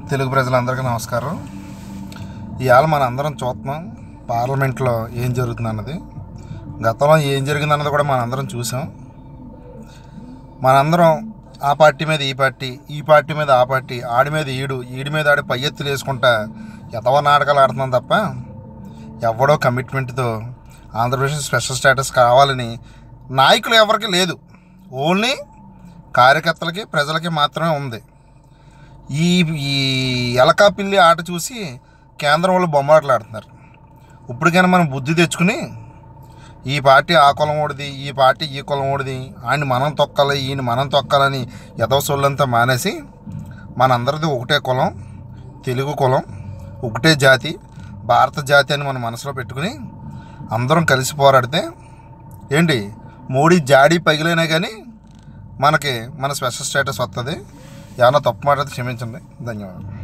తెలుగు ప్రజలందరికీ నమస్కారం ఇవాళ మన అందరం చూస్తున్నాం పార్లమెంట్లో ఏం జరుగుతుంది అన్నది గతంలో ఏం జరిగింది అన్నది కూడా మన అందరం చూసాం మనందరం ఆ పార్టీ మీద ఈ పార్టీ ఈ పార్టీ మీద ఆ పార్టీ ఆడి మీద ఈడు ఈడి మీద ఆడి పై ఎత్తులు వేసుకుంటా ఎతవ నాటకాలు ఆడుతున్నాం తప్ప ఎవడో కమిట్మెంట్తో ఆంధ్రప్రదేశ్ స్పెషల్ స్టేటస్ కావాలని నాయకులు ఎవరికి లేదు ఓన్లీ కార్యకర్తలకి ప్రజలకి మాత్రమే ఉంది ఈ ఈ ఎలకా పిల్లి ఆట చూసి కేంద్రం వాళ్ళు బొమ్మలాటలు ఆడుతున్నారు ఇప్పటికైనా మనం బుద్ధి తెచ్చుకుని ఈ పార్టీ ఆ కులం ఓడిది ఈ పార్టీ ఈ కులం ఓడిది ఆయన మనం తొక్కాలి ఈయన మనం తొక్కాలని ఎదవ సొల్లంతా మానేసి మనందరిది ఒకటే కులం తెలుగు కులం ఒకటే జాతి భారత జాతి అని మన మనసులో పెట్టుకుని అందరం కలిసి పోరాడితే ఏంటి మోడీ జాడీ పగిలినా కానీ మనకి మన స్పెషల్ స్టేటస్ వస్తుంది ఏమన్నా తప్పు మాట్లాడితే క్షమించండి ధన్యవాదాలు